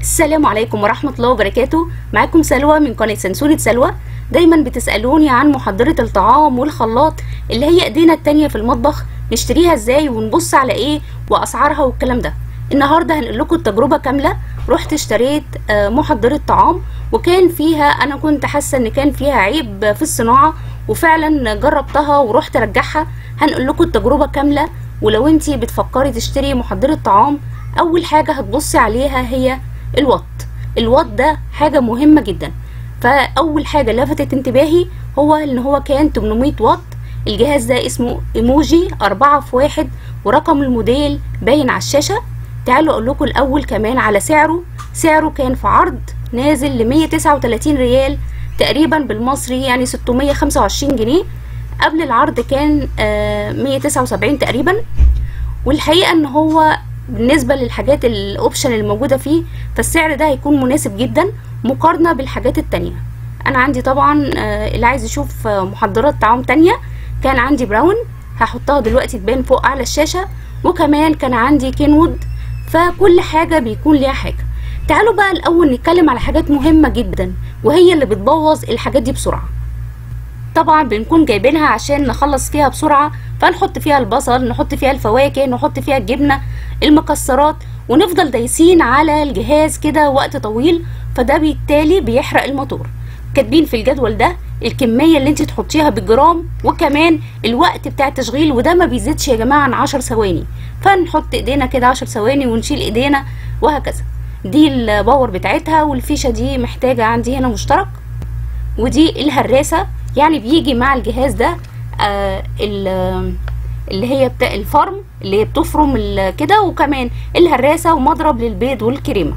السلام عليكم ورحمة الله وبركاته معاكم سلوى من قناة سنسونة سلوى دايما بتسألوني عن محضرة الطعام والخلاط اللي هي ايدينا التانية في المطبخ نشتريها ازاي ونبص على ايه واسعارها والكلام ده النهاردة هنقول لكم التجربة كاملة رحت اشتريت آه، محضرة طعام وكان فيها انا كنت حاسة ان كان فيها عيب في الصناعة وفعلا جربتها ورحت ارجعها هنقول لكم التجربة كاملة ولو انتي بتفكري تشتري محضرة طعام اول حاجة هتبصي عليها هي الوات الوات ده حاجة مهمة جدا فاول حاجة لفتت انتباهي هو ان هو كان 800 واط الجهاز ده اسمه ايموجي أربعة في واحد ورقم الموديل باين على الشاشة تعالوا اقول لكم الاول كمان على سعره سعره كان في عرض نازل ل 139 ريال تقريبا بالمصري يعني 625 جنيه قبل العرض كان آه 179 تقريبا والحقيقة ان هو بالنسبة للحاجات الاوبشن الموجودة فيه فالسعر ده هيكون مناسب جدا مقارنة بالحاجات التانية انا عندي طبعا آه، اللي عايز يشوف آه، محضرات طعام تانية كان عندي براون هحطها دلوقتي تبان فوق اعلى الشاشة وكمان كان عندي كينوود فكل حاجة بيكون ليها حاجة تعالوا بقى الاول نتكلم على حاجات مهمة جدا وهي اللي بتبوظ الحاجات دي بسرعة طبعا بنكون جايبينها عشان نخلص فيها بسرعة فنحط فيها البصل نحط فيها الفواكه نحط فيها الجبنة المكسرات ونفضل دايسين على الجهاز كده وقت طويل فده بالتالي بيحرق الموتور كاتبين في الجدول ده الكمية اللي انت تحطيها بالجرام وكمان الوقت بتاع التشغيل وده ما بيزيدش يا جماعة عن عشر ثواني فنحط ايدينا كده عشر ثواني ونشيل ايدينا وهكذا دي الباور بتاعتها والفيشة دي محتاجة عندي هنا مشترك ودي الهراسة يعني بيجي مع الجهاز ده آه ال- اللي هي بتاع الفرم اللي هي بتفرم ال- كده وكمان الهراسة ومضرب للبيض والكريمة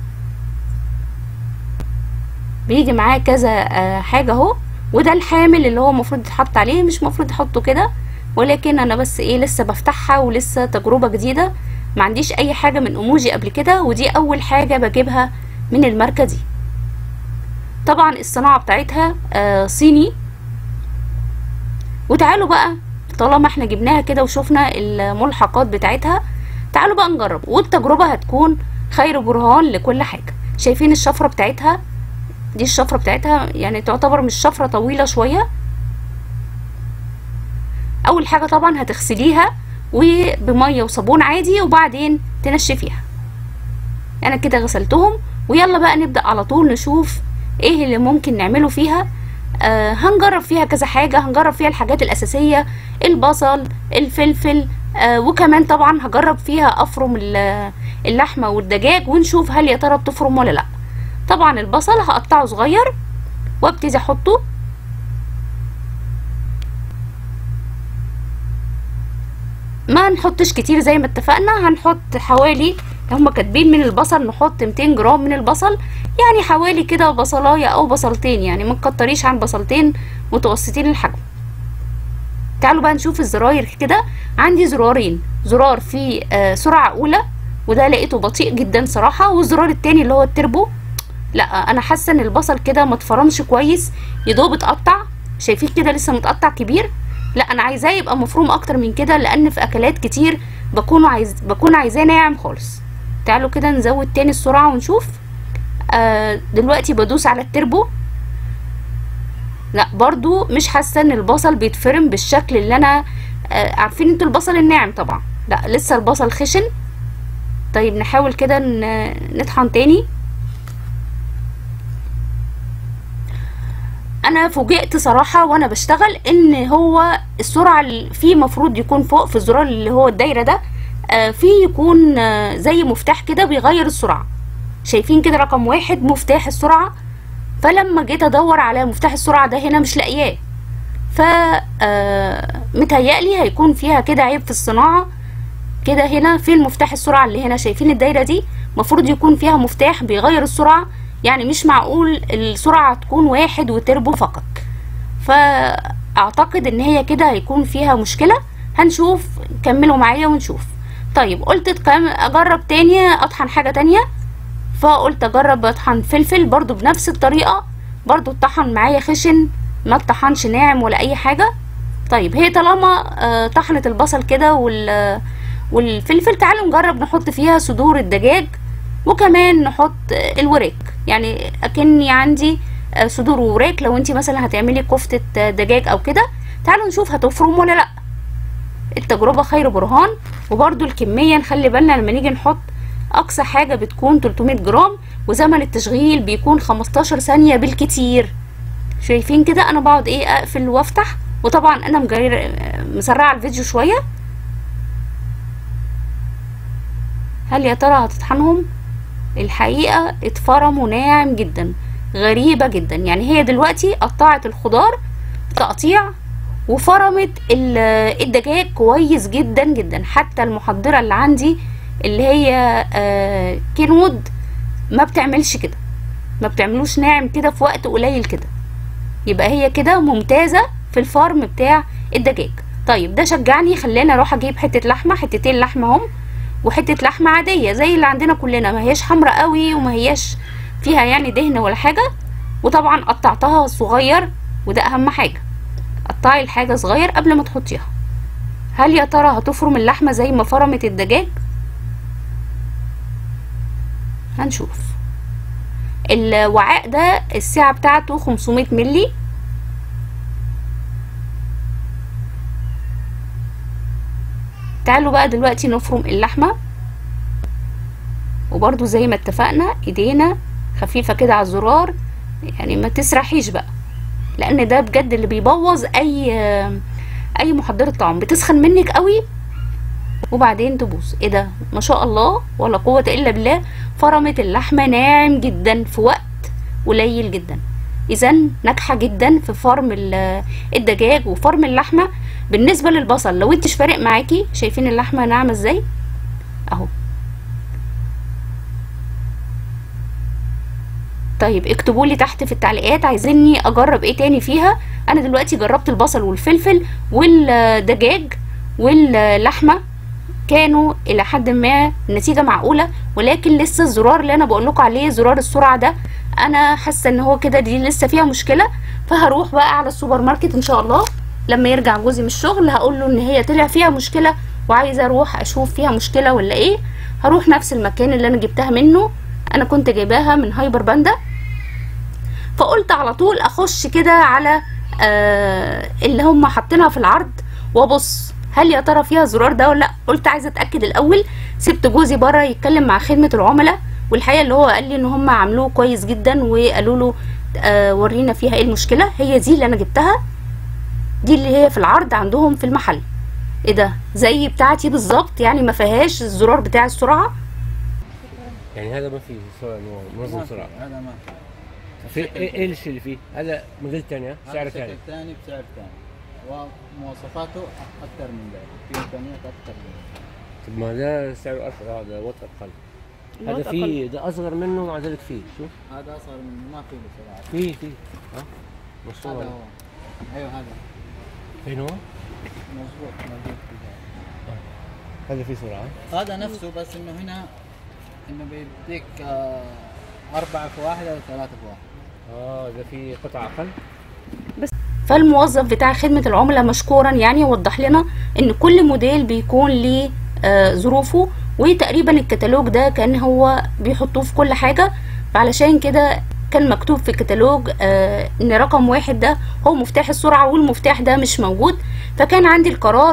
بيجي معاه كذا آه حاجة اهو وده الحامل اللي هو المفروض يتحط عليه مش مفروض احطه كده ولكن انا بس ايه لسه بفتحها ولسه تجربة جديدة ما عنديش اي حاجة من ايموجي قبل كده ودي اول حاجة بجيبها من الماركة دي طبعا الصناعة بتاعتها آه صيني وتعالوا بقى طالما احنا جبناها كده وشوفنا الملحقات بتاعتها تعالوا بقى نجرب والتجربة هتكون خير برهان لكل حاجة شايفين الشفرة بتاعتها دي الشفرة بتاعتها يعني تعتبر مش شفرة طويلة شوية اول حاجة طبعا هتغسليها وبمية وصابون عادي وبعدين تنشفيها انا كده غسلتهم ويلا بقى نبدأ على طول نشوف ايه اللي ممكن نعمله فيها آه هنجرب فيها كذا حاجة هنجرب فيها الحاجات الأساسية البصل الفلفل آه وكمان طبعا هجرب فيها أفرم ال- اللحمة والدجاج ونشوف هل يا ترى بتفرم ولا لأ طبعا البصل هقطعه صغير وابتدي احطه ما نحطش كتير زي ما اتفقنا هنحط حوالي هما كاتبين من البصل نحط 200 جرام من البصل يعني حوالي كده بصلاية او بصلتين يعني ما تكتريش عن بصلتين متوسطين الحجم تعالوا بقى نشوف الزراير كده عندي زرارين زرار فيه آه سرعة اولى وده لقيته بطيء جدا صراحة والزرار التاني اللي هو التربو لا انا حاسه ان البصل كده ما اتفرمش كويس يدوب اتقطع شايفين كده لسه متقطع كبير لا انا عايزاه يبقى مفروم اكتر من كده لان في اكلات كتير بكون عايز بكون عايزاه ناعم خالص تعالوا كده نزود تاني السرعه ونشوف آه دلوقتي بدوس على التربو لا برضو مش حاسه ان البصل بيتفرم بالشكل اللي انا آه عارفين انتوا البصل الناعم طبعا لا لسه البصل خشن طيب نحاول كده ن- نطحن تاني انا فوجئت صراحة وانا بشتغل ان هو السرعة اللي فيه مفروض يكون فوق في الزرار اللي هو الدايرة ده آه، فيه يكون آه، زي مفتاح كده بيغير السرعة شايفين كده رقم واحد مفتاح السرعة فلما جيت ادور على مفتاح السرعة ده هنا مش لاقياه ف آه، متهيألي هيكون فيها كده عيب في الصناعة كده هنا فين مفتاح السرعة اللي هنا شايفين الدايرة دي مفروض يكون فيها مفتاح بيغير السرعة يعني مش معقول السرعة تكون واحد وتربو فقط فاعتقد ان هي كده هيكون فيها مشكلة هنشوف كملوا معايا ونشوف طيب قلت تكم- اجرب تاني اطحن حاجة تانية فقلت اجرب اطحن فلفل برضو بنفس الطريقة برضو الطحن معايا خشن ما اتطحنش ناعم ولا اي حاجة طيب هي طالما آه، طحنت البصل كده وال والفلفل تعالوا نجرب نحط فيها صدور الدجاج وكمان نحط آه، الوراك يعني اكني عندي آه، صدور ووراك لو انت مثلا هتعملي كفتة آه، دجاج او كده تعالوا نشوف هتفرم ولا لا التجربة خير برهان وبرده الكمية نخلي بالنا لما نيجي نحط اقصى حاجة بتكون 300 جرام وزمن التشغيل بيكون 15 ثانية بالكتير شايفين كده انا بقعد ايه اقفل وافتح وطبعا انا مجرر مسرعه الفيديو شويه هل يا ترى هتطحنهم الحقيقه اتفرموا ناعم جدا غريبه جدا يعني هي دلوقتي قطعت الخضار تقطيع وفرمت ال- الدجاج كويس جدا جدا حتى المحضره اللي عندي اللي هي آه، كينوود ما بتعملش كده ما بتعملوش ناعم كده في وقت قليل كده يبقى هي كده ممتازة في الفارم بتاع الدجاج طيب ده شجعني خلاني اروح اجيب حتة لحمة حتتين لحمة هم وحتة لحمة عادية زي اللي عندنا كلنا ما هياش حمرا قوي وما هياش فيها يعني دهن ولا حاجة وطبعا قطعتها صغير وده اهم حاجة قطعي الحاجة صغير قبل ما تحطيها هل يا ترى هتفرم اللحمة زي ما فرمت الدجاج هنشوف الوعاء ده السعة بتاعته 500 ملي تعالوا بقى دلوقتي نفرم اللحمة وبرضو زي ما اتفقنا ايدينا خفيفة كده على الزرار يعني ما تسرحيش بقى لان ده بجد اللي بيبوظ اي اي محضرة طعام بتسخن منك قوي وبعدين تبوظ ايه ده ما شاء الله ولا قوة الا بالله فرمت اللحمة ناعم جدا في وقت قليل جدا اذا ناجحة جدا في فرم ال- الدجاج وفرم اللحمة بالنسبة للبصل لو انتش فارق معاكي شايفين اللحمة ناعمة ازاي اهو طيب اكتبوا لي تحت في التعليقات عايزيني اجرب ايه تاني فيها انا دلوقتي جربت البصل والفلفل والدجاج واللحمه كانوا الى حد ما النتيجه معقوله ولكن لسه الزرار اللي انا بقول لكم عليه زرار السرعه ده انا حاسه ان هو كده دي لسه فيها مشكله فهروح بقى على السوبر ماركت ان شاء الله لما يرجع جوزي من الشغل هقول له ان هي طلع فيها مشكله وعايزه اروح اشوف فيها مشكله ولا ايه هروح نفس المكان اللي انا جبتها منه انا كنت جايباها من هايبر باندا فقلت على طول اخش كده على آه اللي هم حاطينها في العرض وابص هل يا ترى فيها زرار ده ولا لا قلت عايزه اتاكد الاول سبت جوزي بره يتكلم مع خدمه العملاء والحقيقه اللي هو قال لي ان هم عملوه كويس جدا وقالوا له آه ورينا فيها ايه المشكله هي دي اللي انا جبتها دي اللي هي في العرض عندهم في المحل ايه ده زي بتاعتي بالظبط يعني ما فيهاش الزرار بتاع السرعه يعني هذا ما فيه سرعه إنه منظم ما في، سرعه هذا ما في في ايه إيه الشيء اللي فيه؟ هذا موديل ثاني سعر هذا ثاني شكل ثاني بسعر ثاني ومواصفاته اكثر من ذلك في امكانيات اكثر من ذلك طب ما ده سعره ارخص هذا وات اقل هذا الوات فيه ده اصغر منه ومع ذلك فيه شوف هذا اصغر من ما في له سرعه فيه فيه ها هذا مشروع هو ايوه هذا فين هو؟ مضبوط موجود في هذا. هذا فيه سرعه هذا نفسه بس انه هنا انه بيديك آه، أربعة في واحد أو ثلاثة في واحد اه ده فيه قطع اقل فالموظف بتاع خدمة العملاء مشكورا يعني وضح لنا ان كل موديل بيكون ليه آه، ظروفه وتقريبا الكتالوج ده كان هو بيحطوه في كل حاجة فعلشان كده كان مكتوب في الكتالوج آه ان رقم واحد ده هو مفتاح السرعة والمفتاح ده مش موجود فكان عندي القرار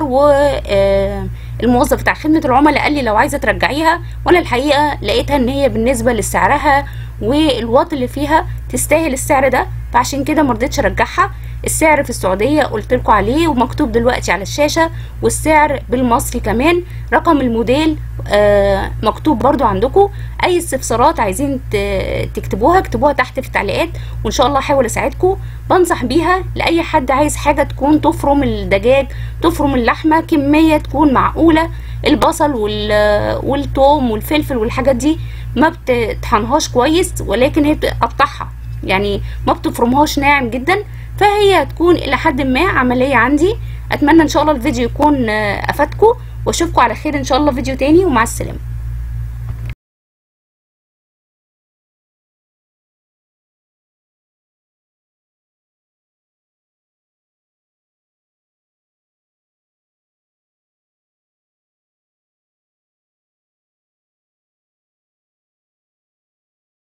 والموظف بتاع خدمة العملاء قال لي لو عايزة ترجعيها وانا الحقيقة لقيتها ان هي بالنسبة لسعرها والواط اللي فيها تستاهل السعر ده فعشان كده مرضتش ارجعها السعر في السعودية قلت لكم عليه ومكتوب دلوقتي على الشاشة والسعر بالمصري كمان رقم الموديل آه مكتوب برضو عندكم اي استفسارات عايزين ت- تكتبوها اكتبوها تحت في التعليقات وان شاء الله احاول اساعدكم بنصح بيها لاي حد عايز حاجة تكون تفرم الدجاج تفرم اللحمة كمية تكون معقولة البصل وال- والثوم والفلفل والحاجات دي ما بتطحنهاش كويس ولكن هي بتقطعها يعني ما بتفرمهاش ناعم جدا فهي هتكون الى حد ما عملية عندي اتمنى ان شاء الله الفيديو يكون آه، افادكم واشوفكم على خير ان شاء الله فيديو تاني ومع السلامة